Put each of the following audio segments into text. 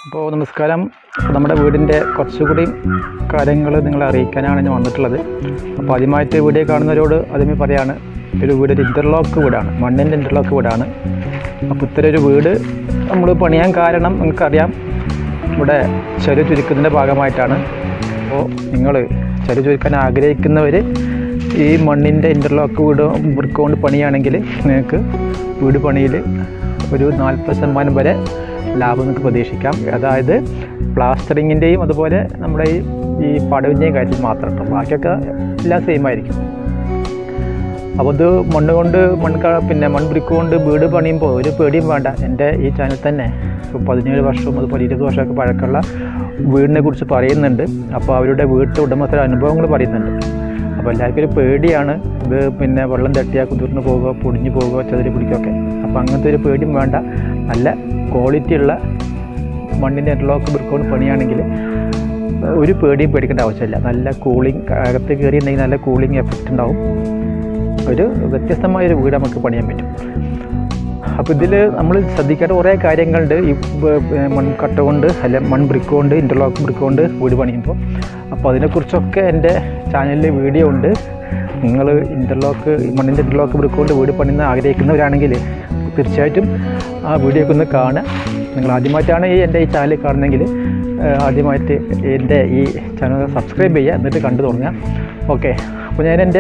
അപ്പോൾ നമസ്കാരം നമ്മുടെ വീടിൻ്റെ കുറച്ചുകൂടി കാര്യങ്ങൾ നിങ്ങളെ അറിയിക്കാനാണ് ഞാൻ വന്നിട്ടുള്ളത് അപ്പോൾ ആദ്യമായിട്ട് വീഡിയോ കാണുന്നവരോട് ആദ്യമേ പറയാണ് ഒരു വീട് ഒരു ഇൻ്റർലോക്ക് വീടാണ് മണ്ണിൻ്റെ ഇൻ്റർലോക്ക് വീടാണ് അപ്പോൾ ഇത്തരം ഒരു വീട് നമ്മൾ പണിയാൻ കാരണം നിങ്ങൾക്കറിയാം ഇവിടെ ചെറു ചുരുക്കുന്നതിൻ്റെ ഭാഗമായിട്ടാണ് അപ്പോൾ നിങ്ങൾ ചെറു ചുരുക്കാൻ ആഗ്രഹിക്കുന്നവർ ഈ മണ്ണിൻ്റെ ഇൻ്റർലോക്ക് വീട് വൃക്ക കൊണ്ട് പണിയാണെങ്കിൽ നിങ്ങൾക്ക് വീട് പണിയിൽ ഒരു നാൽപ്പത് ശതമാനം വരെ ലാഭം നിങ്ങൾക്ക് പ്രതീക്ഷിക്കാം അതായത് പ്ലാസ്റ്ററിങ്ങിൻ്റെയും അതുപോലെ നമ്മുടെ ഈ ഈ പടവിൻ്റെയും കാര്യത്തിൽ മാത്രം കേട്ടോ ബാക്കിയൊക്കെ എല്ലാം സെയിം ആയിരിക്കും അപ്പോൾ ഇത് മണ്ണ് കൊണ്ട് മണ്ണ് പിന്നെ മൺബ്രിക്ക് കൊണ്ട് വീട് പണിയുമ്പോൾ ഒരു പേടിയും വേണ്ട എൻ്റെ ഈ ചാനൽ തന്നെ പതിനേഴ് വർഷവും അതുപോലെ ഇരുപത് വർഷമൊക്കെ പഴക്കമുള്ള വീടിനെ കുറിച്ച് പറയുന്നുണ്ട് അപ്പോൾ അവരുടെ വീട്ടിൽ ഉടമസ്ഥ അനുഭവങ്ങൾ പറയുന്നുണ്ട് അപ്പോൾ എല്ലാവർക്കും ഒരു പേടിയാണ് ഇത് പിന്നെ വെള്ളം തട്ടിയാൽ കുതിർന്ന് പോകുക പൊടിഞ്ഞു പോകുക ചെതിരി പിടിക്കുകയൊക്കെ അപ്പോൾ അങ്ങനത്തെ ഒരു പേടിയും വേണ്ട നല്ല ക്വാളിറ്റി ഉള്ള മണ്ണിൻ്റെ ഇൻ്റർലോക്ക് ബ്രിക്കോണ്ട് പണിയാണെങ്കിൽ ഒരു പേടിയും പേടിക്കേണ്ട ആവശ്യമില്ല നല്ല കൂളിംഗ് അകത്ത് കയറിയിട്ടുണ്ടെങ്കിൽ നല്ല കൂളിംഗ് എഫക്റ്റ് ഉണ്ടാവും ഒരു വ്യത്യസ്തമായൊരു വീട് നമുക്ക് പണിയാൻ പറ്റും അപ്പോൾ ഇതിൽ നമ്മൾ ശ്രദ്ധിക്കേണ്ട കുറേ കാര്യങ്ങളുണ്ട് ഈ ബ- ബ- മൺകട്ട കൊണ്ട് അല്ല മൺ ബ്രിക്ക് കൊണ്ട് ഇൻ്റർലോക്ക് ബ്രിക്ക് കൊണ്ട് വീട് പണിയുമ്പോൾ അപ്പോൾ അതിനെക്കുറിച്ചൊക്കെ എൻ്റെ ചാനലിൽ വീഡിയോ ഉണ്ട് നിങ്ങൾ ഇൻ്റർലോക്ക് മണ്ണിൻ്റെ ഇൻ്റർലോക്ക് ബ്രിക്ക് കൊണ്ട് വീട് പണിയുന്ന ആഗ്രഹിക്കുന്നവരാണെങ്കിൽ തീർച്ചയായിട്ടും ആ വീഡിയോ ഒക്കെ ഒന്ന് കാണുക നിങ്ങൾ ആദ്യമായിട്ടാണ് ഈ എൻ്റെ ഈ ചാനൽ കാണുന്നതെങ്കിൽ ഏഹ്, ആദ്യമായിട്ട് എൻ്റെ ഈ ചാനൽ സബ്സ്ക്രൈബ് ചെയ്യുക എന്നിട്ട് കണ്ടു തുടങ്ങുക ഓക്കെ അപ്പോൾ ഞാൻ എൻ്റെ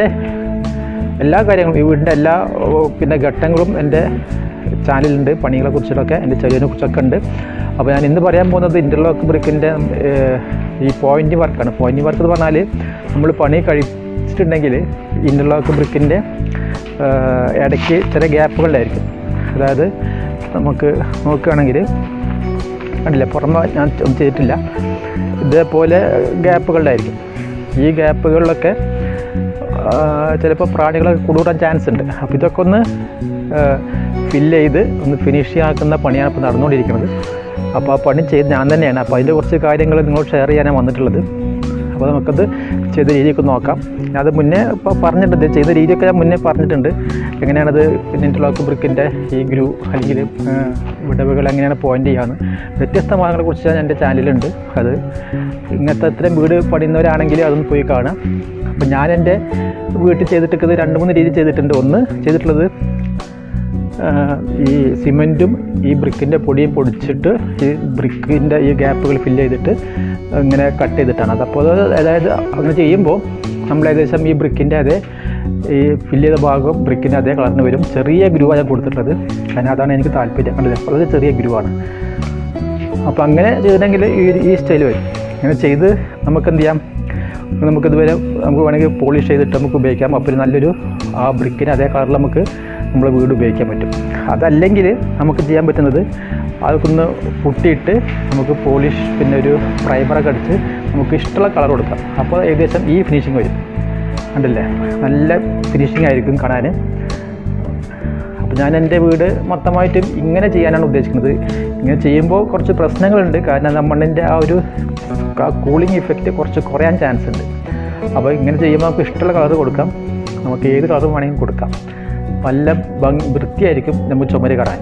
എല്ലാ കാര്യങ്ങളും ഈ വീടിൻ്റെ എല്ലാ ഓ, പിന്നെ ഘട്ടങ്ങളും എൻ്റെ ചാനലുണ്ട് പണികളെ കുറിച്ചിട്ടൊക്കെ എൻ്റെ ചെറിയതിനെ കുറിച്ചൊക്കെ ഉണ്ട് അപ്പോൾ ഞാൻ ഇന്ന് പറയാൻ പോകുന്നത് ഇൻ്റർലോക്ക് ബ്രിക്കിൻ്റെ ഈ പോയിൻ്റ് വർക്കാണ് പോയിൻ്റ് വർക്ക് എന്ന് പറഞ്ഞാൽ നമ്മൾ പണി കഴിച്ചിട്ടുണ്ടെങ്കിൽ ഇൻ്റർലോക്ക് ബ്രിക്കിൻ്റെ ഇടയ്ക്ക് ചില ഗ്യാപ്പുകളിലായിരിക്കും അതായത് നമുക്ക് നോക്കുകയാണെങ്കിൽ കണ്ടില്ല പുറമെ ഞാൻ ഒന്നും ചെയ്തിട്ടില്ല ഇതേപോലെ ഗ്യാപ്പുകളിലായിരിക്കും ഈ ഗ്യാപ്പുകളിലൊക്കെ ചിലപ്പോൾ പ്രാണികളൊക്കെ കൂടുകൂടാൻ ചാൻസ് ഉണ്ട് അപ്പോൾ ഇതൊക്കെ ഒന്ന് ഫില്ല് ചെയ്ത് ഒന്ന് ഫിനിഷ് ആക്കുന്ന പണിയാണ് ഇപ്പോൾ നടന്നുകൊണ്ടിരിക്കുന്നത് അപ്പോൾ ആ പണി ചെയ്ത് ഞാൻ തന്നെയാണ് അപ്പോൾ അതിൻ്റെ കുറച്ച് കാര്യങ്ങൾ നിങ്ങളോട് ഷെയർ ചെയ്യാനാണ് വന്നിട്ടുള്ളത് അപ്പോൾ നമുക്കത് ചെയ്ത രീതിയൊക്കെ നോക്കാം അത് മുന്നേ ഇപ്പോൾ പറഞ്ഞിട്ടുണ്ട് ചെയ്ത രീതിയൊക്കെ ഞാൻ മുന്നേ പറഞ്ഞിട്ടുണ്ട് എങ്ങനെയാണത് പിന്നെ ഇൻ്റർലോക്ക് ബ്രിക്കിൻ്റെ ഈ ഗ്രൂ അല്ലെങ്കിൽ ആ, വിടവുകൾ എങ്ങനെയാണ് പോയിൻ്റ് ചെയ്യാന്ന് വ്യത്യസ്ത മാർഗങ്ങളെ കുറിച്ച് ഞാൻ എൻ്റെ ചാനലുണ്ട് അത് ഇങ്ങനത്തെ ഇത്രയും വീട് പണിയുന്നവരാണെങ്കിൽ അതൊന്ന് പോയി കാണാം അപ്പോൾ ഞാൻ എൻ്റെ വീട്ടിൽ ചെയ്തിട്ട് രണ്ട് മൂന്ന് രീതി ചെയ്തിട്ടുണ്ട് ഒന്ന് ചെയ്തിട്ടുള്ളത് ആ, ഈ സിമെൻറ്റും ഈ ബ്രിക്കിൻ്റെ പൊടിയും പൊടിച്ചിട്ട് ഈ ബ്രിക്കിൻ്റെ ഈ ഗ്യാപ്പുകൾ ഫില്ല് ചെയ്തിട്ട് ഇങ്ങനെ കട്ട് ചെയ്തിട്ടാണ് അതപ്പോൾ അത് അതായത് അങ്ങനെ ചെയ്യുമ്പോൾ നമ്മൾ ഏകദേശം ഈ ബ്രിക്കിൻ്റെ അതേ ഈ ഫില്ല് ചെയ്ത ഭാഗം ബ്രിക്കിൻ്റെ അതേ കളറിന് വരും ചെറിയ ഗ്രൂ ആണ് ഞാൻ കൊടുത്തിട്ടുള്ളത് കാരണം അതാണ് എനിക്ക് താല്പര്യം കണ്ടത് വളരെ ചെറിയ ഗ്രൂ ആണ് അപ്പോൾ അങ്ങനെ ചെയ്തിട്ടുണ്ടെങ്കിൽ ഈ ഈ സ്റ്റൈൽ വരും അങ്ങനെ ചെയ്ത് നമുക്ക് എന്ത് ചെയ്യാം നമുക്കിതുവരെ നമുക്ക് വേണമെങ്കിൽ പോളിഷ് ചെയ്തിട്ട് നമുക്ക് ഉപയോഗിക്കാം അപ്പോൾ ഒരു നല്ലൊരു ആ ബ്രിക്കിന് അതേ കളറിൽ നമുക്ക് നമ്മളെ വീട് ഉപയോഗിക്കാൻ പറ്റും അതല്ലെങ്കിൽ നമുക്ക് ചെയ്യാൻ പറ്റുന്നത് അതൊക്കൊന്ന് പുട്ടിയിട്ട് നമുക്ക് പോളിഷ് പിന്നെ ഒരു പ്രൈമറൊക്കെ അടിച്ച് നമുക്ക് ഇഷ്ടമുള്ള കളർ കൊടുക്കാം അപ്പോൾ ഏകദേശം ഈ ഫിനിഷിങ് വരും കണ്ടില്ലേ നല്ല ഫിനിഷിങ് ആയിരിക്കും കാണാൻ അപ്പോൾ ഞാൻ എൻ്റെ വീട് മൊത്തമായിട്ടും ഇങ്ങനെ ചെയ്യാനാണ് ഉദ്ദേശിക്കുന്നത് ഇങ്ങനെ ചെയ്യുമ്പോൾ കുറച്ച് പ്രശ്നങ്ങളുണ്ട് കാരണം ആ മണ്ണിൻ്റെ ആ ഒരു ആ കൂളിംഗ് ഇഫക്റ്റ് കുറച്ച് കുറയാൻ ചാൻസ് ഉണ്ട് അപ്പോൾ ഇങ്ങനെ ചെയ്യുമ്പോൾ നമുക്ക് ഇഷ്ടമുള്ള കളർ കൊടുക്കാം നമുക്ക് ഏത് കളർ വേണമെങ്കിലും കൊടുക്കാം നല്ല ഭംഗി വൃത്തിയായിരിക്കും നമുക്ക് ചുമര് കാണാൻ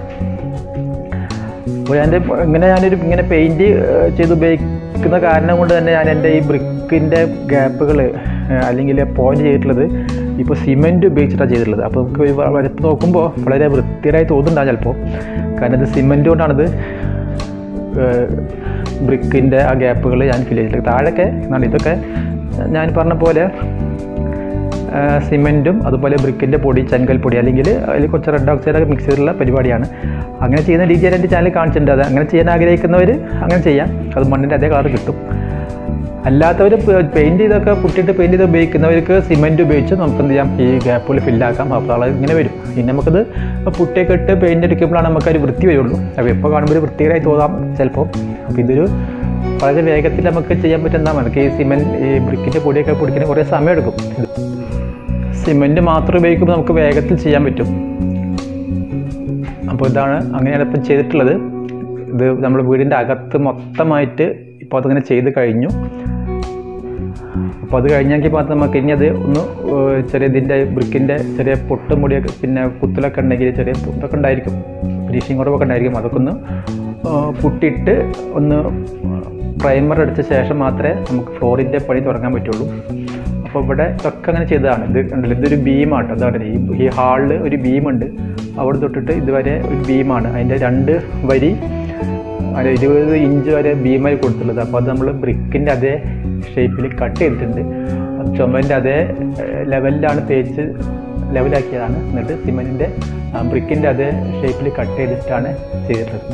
അപ്പോൾ ഞാൻ ഇങ്ങനെ ഞാനൊരു ഇങ്ങനെ പെയിൻറ്റ് ചെയ്ത് ഉപയോഗിക്കുന്ന കാരണം കൊണ്ട് തന്നെ ഞാൻ എൻ്റെ ഈ ബ്രിക്കിൻ്റെ ഗ്യാപ്പുകൾ അല്ലെങ്കിൽ പോയിന്റ് ചെയ്തിട്ടുള്ളത് ഇപ്പോൾ സിമെൻറ്റ് ഉപയോഗിച്ചിട്ടാണ് ചെയ്തിട്ടുള്ളത് അപ്പോൾ നമുക്ക് ഒരു വരത്ത് നോക്കുമ്പോൾ വളരെ വൃത്തിയായി തോന്നുന്നുണ്ടാകും ചിലപ്പോൾ കാരണം ഇത് സിമെൻറ്റ് കൊണ്ടാണിത് ബ്രിക്കിൻ്റെ ആ ഗ്യാപ്പുകൾ ഞാൻ ഫിൽ ചെയ്തിട്ടുള്ളത് താഴെയൊക്കെ എന്നാണ് ഇതൊക്കെ ഞാൻ പറഞ്ഞ പോലെ സിമെൻറ്റും അതുപോലെ ബ്രിക്കിൻ്റെ പൊടി ചെങ്കൽ പൊടി അല്ലെങ്കിൽ അതിൽ കുറച്ച് റെഡ് ഓക്സൈഡൊക്കെ മിക്സ് ചെയ്തിട്ടുള്ള പരിപാടിയാണ് അങ്ങനെ ചെയ്യുന്ന രീതി ഞാൻ എൻ്റെ ചാനൽ കാണിച്ചിട്ടുണ്ട് അത് അങ്ങനെ ചെയ്യാൻ ആഗ്രഹിക്കുന്നവർ അങ്ങനെ ചെയ്യാം അത് മണ്ണിൻ്റെ അതേ കളർ കിട്ടും അല്ലാത്തവർ പെയിൻറ് ചെയ്തൊക്കെ പുട്ടിയിട്ട് പെയിൻറ് ചെയ്ത് ഉപയോഗിക്കുന്നവർക്ക് സിമെൻറ്റ് ഉപയോഗിച്ച് നമുക്ക് എന്ത് ചെയ്യാം ഈ ഗ്യാപ്പുകൾ ഫില്ലാക്കാം അപ്പോൾ അത് ഇങ്ങനെ വരും പിന്നെ നമുക്കത് പുട്ടിയൊക്കെ ഇട്ട് പെയിൻറ് അടിക്കുമ്പോഴാണ് നമുക്കൊരു വൃത്തി വരുള്ളൂ അപ്പോൾ എപ്പോൾ കാണുമ്പോൾ ഒരു വൃത്തികരമായി തോന്നാം ചിലപ്പോൾ അപ്പോൾ ഇതൊരു വളരെ വേഗത്തിൽ നമുക്ക് ചെയ്യാൻ പറ്റുന്ന നമുക്ക് ഈ സിമെൻറ്റ് ഈ ബ്രിക്കിൻ്റെ പൊടിയൊക്കെ പൊടിക്കാൻ കുറേ സമയം എടുക്കും സിമെൻറ്റ് മാത്രം ഉപയോഗിക്കുമ്പോൾ നമുക്ക് വേഗത്തിൽ ചെയ്യാൻ പറ്റും അപ്പോൾ ഇതാണ് അങ്ങനെയാണ് ഇപ്പം ചെയ്തിട്ടുള്ളത് ഇത് നമ്മൾ വീടിൻ്റെ അകത്ത് മൊത്തമായിട്ട് ഇപ്പോൾ അതിങ്ങനെ ചെയ്ത് കഴിഞ്ഞു അപ്പോൾ അത് കഴിഞ്ഞെങ്കിൽ മാത്രം നമുക്ക് ഇനി അത് ഒന്ന് ഏഹ് ചെറിയ ഇതിൻ്റെ ബ്രിക്കിൻ്റെ ചെറിയ പൊട്ടും മുടിയൊക്കെ പിന്നെ കുത്തലൊക്കെ ഉണ്ടെങ്കിൽ ചെറിയ ഇതൊക്കെ ഉണ്ടായിരിക്കും ഫിനിഷിങ് കുറവൊക്കെ ഉണ്ടായിരിക്കും അതൊക്കെ ഒന്ന് ആ, പുട്ടിട്ട് ഒന്ന് പ്രൈമർ അടിച്ച ശേഷം മാത്രമേ നമുക്ക് ഫ്ലോറിൻ്റെ പണി തുടങ്ങാൻ പറ്റുള്ളൂ അപ്പോൾ ഇവിടെ ഇതൊക്കെ അങ്ങനെ ചെയ്തതാണ് ഇത് കണ്ടില്ല ഇതൊരു ബീമാണ് അതാണ് ഈ ഈ ഹാളിൽ ഒരു ബീമുണ്ട് അവിടെ തൊട്ടിട്ട് ഇതുവരെ ഒരു ബീമാണ് അതിൻ്റെ രണ്ട് വരി ഒരു ഇരുപത് ഇഞ്ച് വരെ ബീമായി കൊടുത്തിട്ടുള്ളത് അപ്പോൾ അത് നമ്മൾ ബ്രിക്കിൻ്റെ അതേ ഷേപ്പിൽ കട്ട് ചെയ്തിട്ടുണ്ട് അത് ചുമരിൻ്റെ അതേ ലെവലിലാണ് തേച്ച് ലെവലാക്കിയതാണ് എന്നിട്ട് സിമെൻറ്റിൻ്റെ ബ്രിക്കിൻ്റെ അതേ ഷേപ്പിൽ കട്ട് ചെയ്തിട്ടാണ് ചെയ്തിട്ടുള്ളത്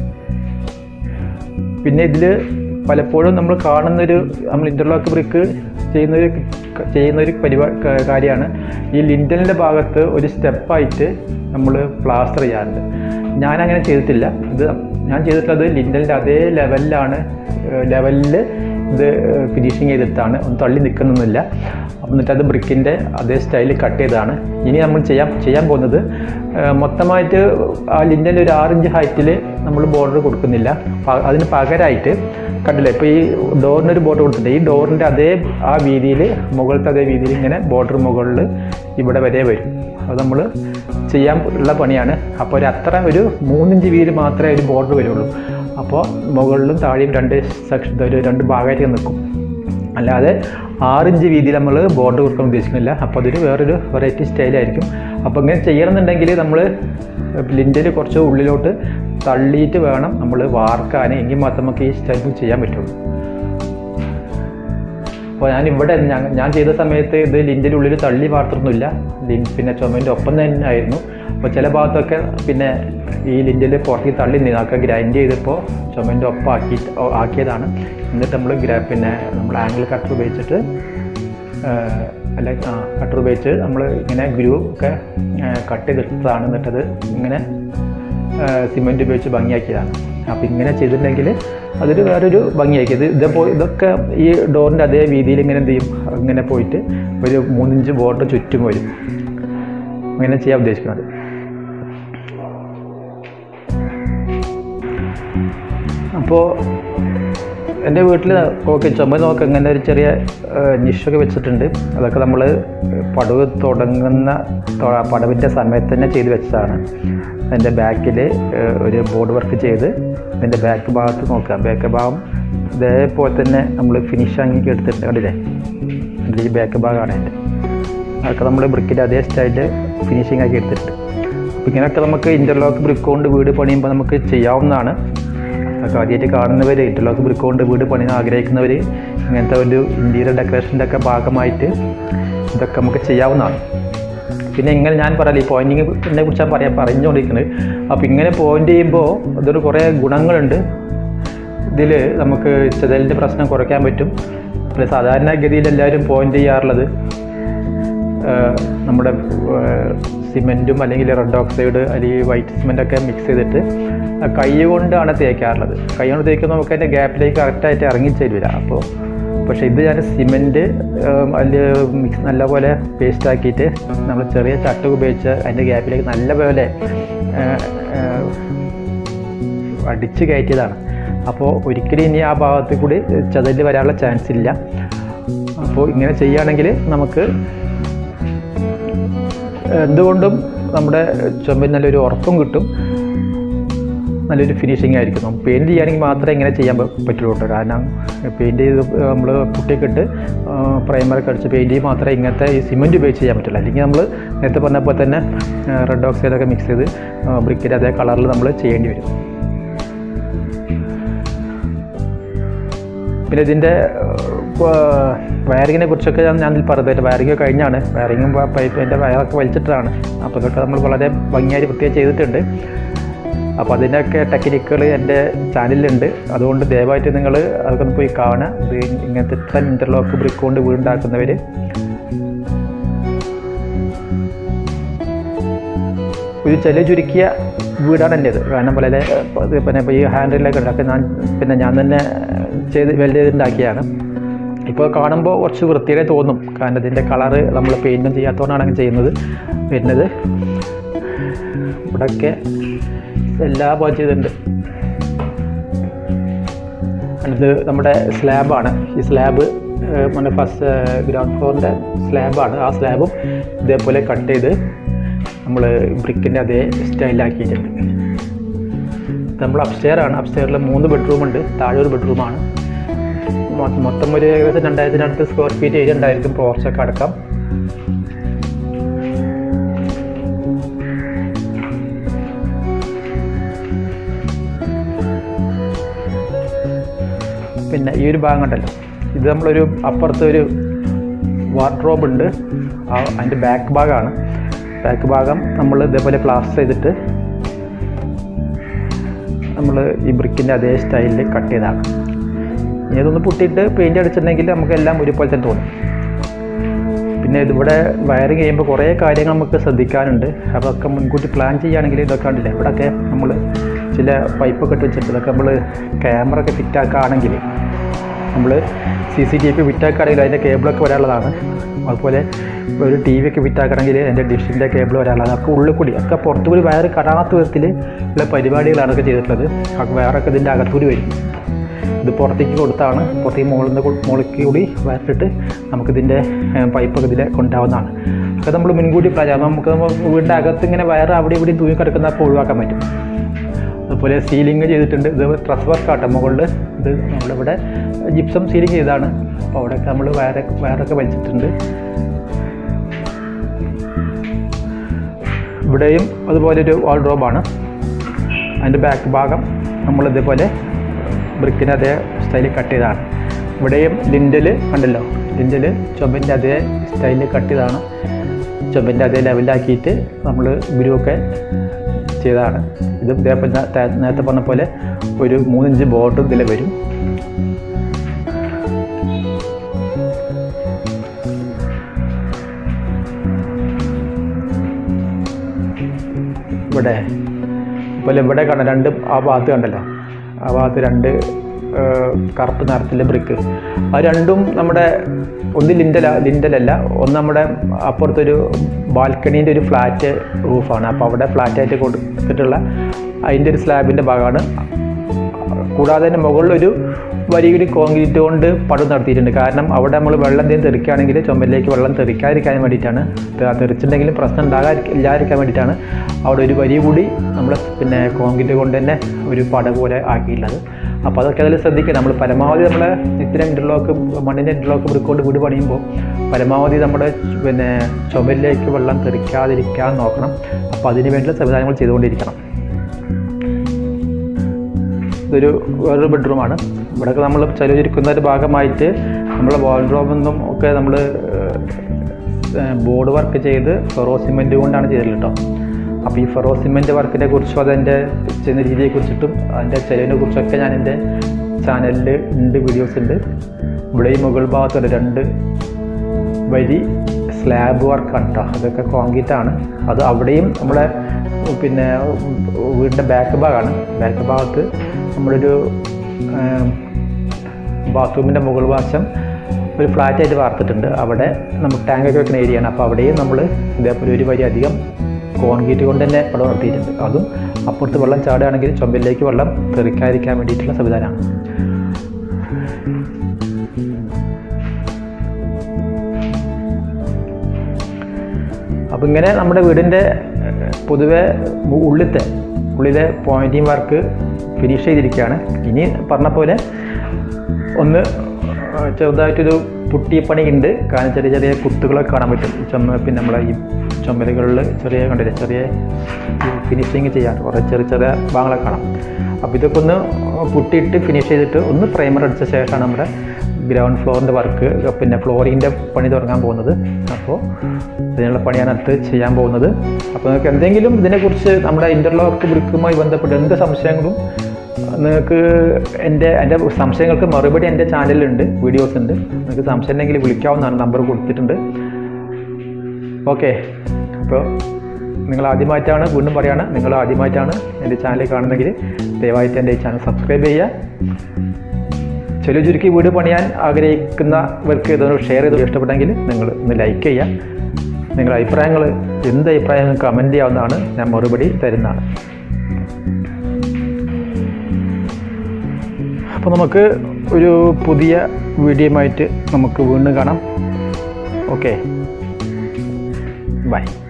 പിന്നെ ഇതിൽ പലപ്പോഴും നമ്മൾ കാണുന്നൊരു നമ്മൾ ഇൻ്റർലോക്ക് ബ്രിക്ക് ചെയ്യുന്നൊരു ചെയ്യുന്നൊരു പരിപാടി കാര്യമാണ് ഈ ലിൻഡലിൻ്റെ ഭാഗത്ത് ഒരു സ്റ്റെപ്പായിട്ട് നമ്മൾ പ്ലാസ്റ്റർ ചെയ്യാറുണ്ട് ഞാനങ്ങനെ ചെയ്തിട്ടില്ല ഇത് ഞാൻ ചെയ്തിട്ടുള്ളത് ലിൻഡലിൻ്റെ അതേ ലെവലിലാണ് ലെവലിൽ ഇത് ഫിനിഷിങ് ചെയ്തിട്ടാണ് ഒന്ന് തള്ളി നിൽക്കുന്നൊന്നുമില്ല എന്നിട്ട് അത് ബ്രിക്കിൻ്റെ അതേ സ്റ്റൈലിൽ കട്ട് ചെയ്തതാണ് ഇനി നമ്മൾ ചെയ്യാൻ ചെയ്യാൻ പോകുന്നത് ആ, മൊത്തമായിട്ട് ആ ലിൻഡൻ്റെ ഒരു ആറിഞ്ച് ഹൈറ്റിൽ നമ്മൾ ബോർഡർ കൊടുക്കുന്നില്ല പ- അതിന് പകരമായിട്ട് കണ്ടില്ലേ ഇപ്പോൾ ഈ ഡോറിന് ഒരു ബോർഡർ കൊടുത്തിട്ടുണ്ട് ഈ ഡോറിൻ്റെ അതേ ആ വീതിയിൽ മുകളിലത്തെ അതേ വീതിയിൽ ഇങ്ങനെ ബോർഡർ മുകളിൽ ഇവിടെ വരെ വരും അത് നമ്മൾ ചെയ്യാൻ ഉള്ള പണിയാണ് അപ്പോൾ ഒരു അത്ര ഒരു മൂന്നിഞ്ച് വീതിയിൽ മാത്രമേ ഒരു ബോർഡർ വരുള്ളൂ അപ്പോൾ മുകളിലും താഴെയും രണ്ട് സെക്ഷൻ ഒരു രണ്ട് ഭാഗമായിട്ട് നിൽക്കും അല്ലാതെ ആറിഞ്ച് വീതിയിൽ നമ്മൾ ബോർഡർ കൊടുക്കാൻ ഉദ്ദേശിക്കുന്നില്ല അപ്പോൾ അതൊരു വേറൊരു വെറൈറ്റി സ്റ്റൈലായിരിക്കും അപ്പോൾ ഇങ്ങനെ ചെയ്യണമെന്നുണ്ടെങ്കിൽ നമ്മൾ ലിൻഡിൽ കുറച്ച് ഉള്ളിലോട്ട് തള്ളിയിട്ട് വേണം നമ്മൾ വാർക്കാൻ എങ്കിൽ മാത്രം നമുക്ക് ഈ സ്റ്റൈൽ ചെയ്യാൻ പറ്റുള്ളൂ അപ്പോൾ ഞാൻ ഇവിടെ ഞാൻ ഞാൻ ചെയ്ത സമയത്ത് ഇത് ലിൻഡിൻ്റെ ഉള്ളിൽ തള്ളി വാർത്തിരുന്നില്ല ലിൻ പിന്നെ ചുമൻ്റെ ഒപ്പം തന്നെ ആയിരുന്നു അപ്പോൾ ചില ഭാഗത്തൊക്കെ പിന്നെ ഈ ലിൻഡിൽ പുറത്തേക്ക് തള്ളി നിന്നൊക്കെ ഗ്രൈൻഡ് ചെയ്തപ്പോൾ ചുമൻ്റെ ഒപ്പം ആക്കി ആക്കിയതാണ് എന്നിട്ട് നമ്മൾ ഗ്രാ പിന്നെ നമ്മൾ ആംഗിൾ കട്ടർ ഉപയോഗിച്ചിട്ട് ആ, അല്ല ആ കട്ടർ ഉപയോഗിച്ച് നമ്മൾ ഇങ്ങനെ ഗ്രൂ ഒക്കെ കട്ട് ചെയ്തെടുത്തതാണ് എന്നിട്ടത് ഇങ്ങനെ സിമെൻറ്റ് ഉപയോഗിച്ച് ഭംഗിയാക്കിയതാണ് അപ്പോൾ ഇങ്ങനെ ചെയ്തിട്ടുണ്ടെങ്കിൽ അതൊരു വേറൊരു ഭംഗിയാക്കിയത് ഇതേപോ ഇതൊക്കെ ഈ ഡോറിൻ്റെ അതേ വീതിയിൽ ഇങ്ങനെ എന്ത് ചെയ്യും ഇങ്ങനെ പോയിട്ട് ഒരു മൂന്നിഞ്ച് ബോർഡർ ചുറ്റും വരും അങ്ങനെ ചെയ്യാൻ ഉദ്ദേശിക്കുന്നത് അപ്പോൾ എൻ്റെ വീട്ടിൽ ഓക്കെ ചുമ നോക്ക് ഇങ്ങനെ ഒരു ചെറിയ നിഷൊക്കെ വെച്ചിട്ടുണ്ട് അതൊക്കെ നമ്മൾ പടവ് തുടങ്ങുന്ന തൊ- പടവിൻ്റെ സമയത്ത് തന്നെ ചെയ്ത് വെച്ചതാണ് അതിൻ്റെ ബാക്കിൽ ഒരു ബോർഡ് വർക്ക് ചെയ്ത് അതിൻ്റെ ബാക്ക് ഭാഗത്ത് നോക്കാം ബാക്ക് ഭാഗം ഇതേപോലെ തന്നെ നമ്മൾ ഫിനിഷ് ആക്കി എടുത്തിട്ടുണ്ട് കണ്ടില്ലേ ഇതിൽ ഈ ബാക്ക് ഭാഗമാണ് എൻ്റെ അതൊക്കെ നമ്മൾ ബ്രിക്കിൻ്റെ അതേ സ്റ്റൈലിൽ ഫിനിഷിംഗ് ആക്കി എടുത്തിട്ടുണ്ട് അപ്പോൾ ഇങ്ങനെയൊക്കെ നമുക്ക് ഇൻ്റർലോക്ക് ബ്രിക്ക് കൊണ്ട് വീട് പണിയുമ്പോൾ നമുക്ക് ചെയ്യാവുന്നതാണ് അതൊക്കെ ആദ്യമായിട്ട് കാണുന്നവർ ഇൻ്റർലോക്ക് ബ്രിക്ക് കൊണ്ട് വീട് പണിയാൻ ആഗ്രഹിക്കുന്നവർ ഇങ്ങനത്തെ ഒരു ഇൻറ്റീരിയർ ഡെക്കറേഷൻ്റെ ഒക്കെ ഭാഗമായിട്ട് ഇതൊക്കെ നമുക്ക് ചെയ്യാവുന്നതാണ് പിന്നെ ഇങ്ങനെ ഞാൻ പറയല ഈ പോയിൻറ്റിങ്ങിനെ കുറിച്ച് ഞാൻ പറയാൻ പറഞ്ഞുകൊണ്ടിരിക്കുന്നത് അപ്പോൾ ഇങ്ങനെ പോയിൻ്റ് ചെയ്യുമ്പോൾ ഇതൊരു കുറേ ഗുണങ്ങളുണ്ട് ഇതിൽ നമുക്ക് ചെതലിൻ്റെ പ്രശ്നം കുറയ്ക്കാൻ പറ്റും പിന്നെ സാധാരണഗതിയിൽ എല്ലാവരും പോയിൻ്റ് ചെയ്യാറുള്ളത് ഏഹ് നമ്മുടെ സിമെൻറ്റും അല്ലെങ്കിൽ റെഡ് ഓക്സൈഡ് അല്ലെങ്കിൽ വൈറ്റ് സിമെൻ്റ് ഒക്കെ മിക്സ് ചെയ്തിട്ട് ആ കൈ കൊണ്ടാണ് തേക്കാറുള്ളത് കൈ കൊണ്ട് തേക്കുമ്പോൾ നമുക്ക് അതിൻ്റെ ഗ്യാപ്പിലേക്ക് കറക്റ്റായിട്ട് ഇറങ്ങി തരില്ല അപ്പോൾ പക്ഷേ ഇത് ഞാൻ സിമെൻറ്റ് അതിൽ മിക്സ് നല്ലപോലെ പേസ്റ്റ് ആക്കിയിട്ട് നമ്മൾ ചെറിയ ചട്ട ഉപയോഗിച്ച് അതിൻ്റെ ഗ്യാപ്പിലേക്ക് നല്ലപോലെ ഏഹ്, ഏഹ്, അടിച്ച് കയറ്റിയതാണ് അപ്പോൾ ഒരിക്കലും ഇനി ആ ഭാഗത്ത് കൂടി ചതല് വരാനുള്ള ചാൻസ് ഇല്ല അപ്പോൾ ഇങ്ങനെ ചെയ്യുകയാണെങ്കിൽ നമുക്ക് എന്തുകൊണ്ടും നമ്മുടെ ചുമരിൽ നല്ലൊരു ഉറപ്പും കിട്ടും നല്ലൊരു ഫിനിഷിംഗ് ആയിരിക്കും നമുക്ക് പെയിൻറ് ചെയ്യുകയാണെങ്കിൽ മാത്രമേ ഇങ്ങനെ ചെയ്യാൻ പ- പറ്റുള്ളൂ കേട്ടോ കാരണം പെയിൻറ് ചെയ്ത് നമ്മൾ പുട്ടിയൊക്കെ ഇട്ട് പ്രൈമറൊക്കെ അടിച്ച് പെയിൻറ് ചെയ്ത് മാത്രമേ ഇങ്ങനത്തെ ഈ സിമെൻറ്റ് ഉപയോഗിച്ച് ചെയ്യാൻ പറ്റുള്ളൂ അല്ലെങ്കിൽ നമ്മൾ നേരത്തെ പറഞ്ഞപ്പോൾ തന്നെ റെഡ് ഓക്സൈഡൊക്കെ മിക്സ് ചെയ്ത് ബ്രിക്കിൻ്റെ അതേ കളറിൽ നമ്മൾ ചെയ്യേണ്ടി വരും പിന്നെ ഇതിൻ്റെ വയറിങ്ങിനെ കുറിച്ചൊക്കെ ഞാൻ ഞാൻ ഇതിൽ പറഞ്ഞത് വയറിങ് കഴിഞ്ഞാണ് വയറിങ്ങും പൈപ്പിൻ്റെ വയറൊക്കെ വലിച്ചിട്ടാണ് അപ്പോൾ ഇതൊക്കെ നമ്മൾ വളരെ ഭംഗിയായി പ്രത്യേകം ചെയ്തിട്ടുണ്ട് അപ്പോൾ അതിൻ്റെയൊക്കെ ടെക്നിക്കുകൾ എൻ്റെ ചാനലിലുണ്ട് അതുകൊണ്ട് ദയവായിട്ട് നിങ്ങൾ അതൊക്കെ ഒന്ന് പോയി കാണുക ഇത് ഇങ്ങനത്തെ ഇത്ര ഇൻ്റർലോക്ക് ബ്രിക്ക് കൊണ്ട് വീടുണ്ടാക്കുന്നവർ ഒരു ചെലവ് ചുരുക്കിയ വീടാണ് എൻ്റേത് കാരണം വളരെ ഏഹ്, ഇത് പിന്നെ ഇപ്പോൾ ഈ ഹാൻഡിലൊക്കെ ഉണ്ടാക്കി ഞാൻ പിന്നെ ഞാൻ തന്നെ ചെയ്ത് വെൽഡ് ചെയ്തുണ്ടാക്കിയാണ് ഇപ്പോൾ കാണുമ്പോൾ കുറച്ച് വൃത്തിയുടെ തോന്നും കാരണം ഇതിൻ്റെ കളറ് നമ്മൾ പെയിൻറ്റും ചെയ്യാത്തതുകൊണ്ടാണ് അങ്ങനെ ചെയ്യുന്നത് വരുന്നത് ഇവിടെയൊക്കെ എല്ലാ ഭാഗം ചെയ്തിട്ടുണ്ട് ഇത് നമ്മുടെ സ്ലാബാണ് ഈ സ്ലാബ് നമ്മുടെ ഫസ്റ്റ് ഗ്രൗണ്ട് ഫ്ലോറിൻ്റെ സ്ലാബാണ് ആ സ്ലാബും ഇതേപോലെ കട്ട് ചെയ്ത് നമ്മൾ ബ്രിക്കിൻ്റെ അതേ സ്റ്റൈലാക്കിയിട്ടുണ്ട് നമ്മൾ അപ്സ്റ്റെയർ ആണ് അപ്സ്റ്റെയറിൽ മൂന്ന് ബെഡ്റൂം ഉണ്ട് താഴെ ഒരു ബെഡ്റൂമാണ് മൊത്തം ഒരു ഏകദേശം രണ്ടായിരത്തിനടുത്ത് സ്ക്വയർ ഫീറ്റ് ഏരിയ ഉണ്ടായിരിക്കും പോർച്ചൊക്കെ അടക്കം പിന്നെ ഈ ഒരു ഭാഗം കണ്ടല്ലോ ഇത് നമ്മളൊരു അപ്പുറത്ത് ഒരു വാർഡ്രോബ് ഉണ്ട് ആ അതിൻ്റെ ബാക്ക് ഭാഗമാണ് ബാക്ക് ഭാഗം നമ്മൾ ഇതേപോലെ പ്ലാസ്റ്റർ ചെയ്തിട്ട് നമ്മൾ ഈ ബ്രിക്കിൻ്റെ അതേ സ്റ്റൈലിൽ കട്ട് ചെയ്തതാണ് ഇനി ഇതൊന്ന് പൊട്ടിയിട്ട് പെയിൻ്റ് അടിച്ചിട്ടുണ്ടെങ്കിൽ നമുക്ക് എല്ലാം ഒരുപോലെ തന്നെ തോന്നും പിന്നെ ഇതിവിടെ വയറിങ് ചെയ്യുമ്പോൾ കുറേ കാര്യങ്ങൾ നമുക്ക് ശ്രദ്ധിക്കാനുണ്ട് അതൊക്കെ മുൻകൂട്ടി പ്ലാൻ ചെയ്യുകയാണെങ്കിൽ ഇതൊക്കെ കണ്ടില്ലേ ഇവിടെയൊക്കെ നമ്മൾ ചില പൈപ്പൊക്കെ ഇട്ട് വെച്ചിട്ട് ഇതൊക്കെ നമ്മൾ ക്യാമറ ഒക്കെ ഫിറ്റാക്കുകയാണെങ്കിൽ നമ്മൾ സി സി ടി വി ഫിറ്റാക്കുകയാണെങ്കിൽ അതിൻ്റെ കേബിളൊക്കെ വരാനുള്ളതാണ് അതുപോലെ ഒരു ടി വി ഒക്കെ ഫിറ്റാക്കണമെങ്കിൽ അതിൻ്റെ ഡിഷിൻ്റെ കേബിൾ വരാനുള്ളതാണ് ഒക്കെ ഉള്ളിൽ കൂടി ഒക്കെ പുറത്തുകൂടി വയറ് കടാത്ത വിധത്തിൽ ഉള്ള പരിപാടികളാണ് ഒക്കെ ചെയ്തിട്ടുള്ളത് ഒക്കെ വയറൊക്കെ ഇതിൻ്റെ അകത്തുകൂടി വരും ഇത് പുറത്തേക്ക് കൊടുത്താണ് പുറത്തേക്ക് മുകളിൽ നിന്ന് മുകളിലേക്ക് കൂടി വയറിട്ട് നമുക്കിതിൻ്റെ പൈപ്പൊക്കെ ഇതിൽ കൊണ്ടാവുന്നതാണ് ഒക്കെ നമ്മൾ മുൻകൂട്ടി പ്ലാൻ നമുക്ക് നമ്മൾ വീടിൻ്റെ അകത്ത് ഇങ്ങനെ വയറ് അവിടെ ഇവിടെ തൂങ്ങി കിടക്കുന്നപ്പോൾ ഒഴിവാക്കാൻ പറ്റും അതുപോലെ സീലിംഗ് ചെയ്തിട്ടുണ്ട് ഇത് ട്രസ് വർക്കാട്ടോ മുകളിൽ ഇത് നമ്മളിവിടെ ജിപ്സം സീലിംഗ് ചെയ്തതാണ് അപ്പോൾ അവിടെയൊക്കെ നമ്മൾ വയറെ വയറൊക്കെ വലിച്ചിട്ടുണ്ട് ഇവിടെയും അതുപോലെ ഒരു വാൾഡ്രോബാണ് അതിൻ്റെ ബാക്ക് ഭാഗം നമ്മൾ ഇതേപോലെ ബ്രിക്കിൻ്റെ അതേ സ്റ്റൈലിൽ കട്ട് ചെയ്തതാണ് ഇവിടെയും ലിൻഡൽ കണ്ടല്ലോ ലിൻഡൽ ചുമൻ്റെ അതേ സ്റ്റൈലിൽ കട്ട് ചെയ്തതാണ് ചുമൻ്റെ അതേ ലെവലാക്കിയിട്ട് നമ്മൾ ഗ്രൂവൊക്കെ ചെയ്തതാണ് ഇത് ഇതേപോലെ നേരത്തെ പറഞ്ഞ പോലെ ഒരു മൂന്നിഞ്ച് ബോർഡും ഇതിൽ വരും ഇവിടെ ഇപ്പോൾ ഇവിടെ കണ്ട രണ്ട് ആ ഭാഗത്ത് കണ്ടല്ലോ ആ ഭാഗത്ത് രണ്ട് കറുപ്പ് നിറത്തിലെ ബ്രിക്ക് അത് രണ്ടും നമ്മുടെ ഒന്ന് ലിൻഡല ലിൻഡലല്ല ഒന്ന് നമ്മുടെ അപ്പുറത്തൊരു ബാൽക്കണീൻ്റെ ഒരു ഫ്ലാറ്റ് റൂഫാണ് അപ്പോൾ അവിടെ ഫ്ലാറ്റായിട്ട് കൊടുത്തിട്ടുള്ള അതിൻ്റെ ഒരു സ്ലാബിൻ്റെ ഭാഗമാണ് കൂടാതെ തന്നെ മുകളിലൊരു വരികിടി കോൺക്രീറ്റ് കൊണ്ട് പടം നടത്തിയിട്ടുണ്ട് കാരണം അവിടെ നമ്മൾ വെള്ളം എന്തെങ്കിലും തെറിക്കുകയാണെങ്കിൽ ചുമലിലേക്ക് വെള്ളം തെറിക്കാതിരിക്കാൻ വേണ്ടിയിട്ടാണ് തെറിച്ചിട്ടുണ്ടെങ്കിലും പ്രശ്നം ഉണ്ടാകാതി ഇല്ലാതിരിക്കാൻ വേണ്ടിയിട്ടാണ് അവിടെ ഒരു വരി കൂടി നമ്മൾ പിന്നെ കോൺക്രീറ്റ് കൊണ്ട് തന്നെ ഒരു പട പോലെ ആക്കിയിട്ടുള്ളത് അപ്പോൾ അതൊക്കെ അതിൽ ശ്രദ്ധിക്കുക നമ്മൾ പരമാവധി നമ്മൾ ഇത്തരം ഇൻ്റർലോക്ക് മണ്ണിൻ്റെ ഇൻ്റർലോക്ക് ബ്രിക്കൊണ്ട് വീട് പണിയുമ്പോൾ പരമാവധി നമ്മുടെ പിന്നെ ചുമലിലേക്ക് വെള്ളം തെറിക്കാതിരിക്കാൻ നോക്കണം അപ്പോൾ അതിന് വേണ്ടിയുള്ള സംവിധാനങ്ങൾ ചെയ്തുകൊണ്ടിരിക്കണം ഇതൊരു വേറൊരു ബെഡ്റൂമാണ് ഇവിടെയൊക്കെ നമ്മൾ ചെലവിരിക്കുന്ന ഒരു ഭാഗമായിട്ട് നമ്മൾ വാൾഡ്രോബൊന്നും ഒക്കെ നമ്മൾ ബോർഡ് വർക്ക് ചെയ്ത് ഫെറോ സിമെൻറ്റ് കൊണ്ടാണ് ചെയ്തത് കേട്ടോ അപ്പോൾ ഈ ഫെറോ സിമെൻറ്റ് വർക്കിനെ കുറിച്ചും അതിൻ്റെ ചെയ്യുന്ന രീതിയെക്കുറിച്ചിട്ടും അതിൻ്റെ ചെലവിനെ കുറിച്ചൊക്കെ ഞാൻ എൻ്റെ ചാനലിൽ ഉണ്ട് വീഡിയോസ് ഉണ്ട് ഇവിടെ ഈ മുകൾ ഭാഗത്തുണ്ട് രണ്ട് വരി സ്ലാബ് വർക്കാണ് കേട്ടോ അതൊക്കെ കോൺക്രീറ്റ് ആണ് അത് അവിടെയും നമ്മുടെ പിന്നെ വീടിൻ്റെ ബാക്ക് ഭാഗമാണ് ബാക്ക് ഭാഗത്ത് നമ്മളൊരു ബാത്റൂമിൻ്റെ മുകൾ വശം ഒരു ഫ്ലാറ്റായിട്ട് വാർത്തിട്ടുണ്ട് അവിടെ നമുക്ക് ടാങ്കൊക്കെ വെക്കുന്ന ഏരിയയാണ് അപ്പോൾ അവിടെയും നമ്മൾ ഇതേപോലെ ഒരു വരി അധികം കോൺക്രീറ്റ് കൊണ്ട് തന്നെ പടം നടത്തിയിട്ടുണ്ട് അതും അപ്പുറത്ത് വെള്ളം ചാടുകയാണെങ്കിൽ ചുമലിലേക്ക് വെള്ളം തെറിക്കാതിരിക്കാൻ വേണ്ടിയിട്ടുള്ള സംവിധാനമാണ് അപ്പോൾ ഇങ്ങനെ നമ്മുടെ വീടിൻ്റെ പൊതുവെ ഉള്ളിലത്തെ ഉള്ളിലെ പോയിൻറ്റിങ് വർക്ക് ഫിനിഷ് ചെയ്തിരിക്കുകയാണ് ഇനി പറഞ്ഞ പോലെ ഒന്ന് ചെറുതായിട്ടൊരു പുട്ടിപ്പണി ഉണ്ട് കാരണം ചെറിയ ചെറിയ കുത്തുകളൊക്കെ കാണാൻ പറ്റും ചുമ പിന്നെ നമ്മളെ ഈ ചുമലുകളിൽ ചെറിയ കണ്ടില്ലേ ചെറിയ ഫിനിഷിങ് ചെയ്യാൻ കുറേ ചെറിയ ചെറിയ ഭാഗങ്ങളൊക്കെ കാണാം അപ്പോൾ ഇതൊക്കെ ഒന്ന് പുട്ടിയിട്ട് ഫിനിഷ് ചെയ്തിട്ട് ഒന്ന് പ്രൈമർ അടിച്ച ശേഷമാണ് നമ്മുടെ ഗ്രൗണ്ട് ഫ്ലോറിൻ്റെ വർക്ക് പിന്നെ ഫ്ലോറിങ്ങിൻ്റെ പണി തുടങ്ങാൻ പോകുന്നത് അപ്പോൾ ഇതിനുള്ള പണിയാണ് അടുത്ത് ചെയ്യാൻ പോകുന്നത് അപ്പോൾ നിങ്ങൾക്ക് എന്തെങ്കിലും ഇതിനെക്കുറിച്ച് നമ്മുടെ ഇൻ്റർലോക്ക് ബ്രിക്കുമായി ബന്ധപ്പെട്ട് എന്ത് സംശയങ്ങളും നിങ്ങൾക്ക് എൻ്റെ എൻ്റെ സംശയങ്ങൾക്ക് മറുപടി എൻ്റെ ചാനലിലുണ്ട് വീഡിയോസ് ഉണ്ട് നിങ്ങൾക്ക് സംശയം ഉണ്ടെങ്കിൽ വിളിക്കാവുന്നതാണ് നമ്പർ കൊടുത്തിട്ടുണ്ട് ഓക്കെ അപ്പോൾ നിങ്ങൾ ആദ്യമായിട്ടാണ് വീണ്ടും പറയാണ് നിങ്ങൾ ആദ്യമായിട്ടാണ് എൻ്റെ ചാനൽ കാണുന്നെങ്കിൽ ദയവായിട്ട് എൻ്റെ ഈ ചാനൽ സബ്സ്ക്രൈബ് ചെയ്യുക ചെലു ചുരുക്കി വീട് പണിയാൻ ആഗ്രഹിക്കുന്നവർക്ക് ഇതൊന്ന് ഷെയർ ചെയ്ത് ഇഷ്ടപ്പെട്ടെങ്കിൽ നിങ്ങൾ ഒന്ന് ലൈക്ക് ചെയ്യുക നിങ്ങളുടെ അഭിപ്രായങ്ങൾ എന്ത് അഭിപ്രായങ്ങൾ കമൻറ്റ് ചെയ്യാവുന്നതാണ് ഞാൻ മറുപടി തരുന്നതാണ് അപ്പോൾ നമുക്ക് ഒരു പുതിയ വീഡിയോയുമായിട്ട് നമുക്ക് വീണ്ടും കാണാം ഓക്കെ ബൈ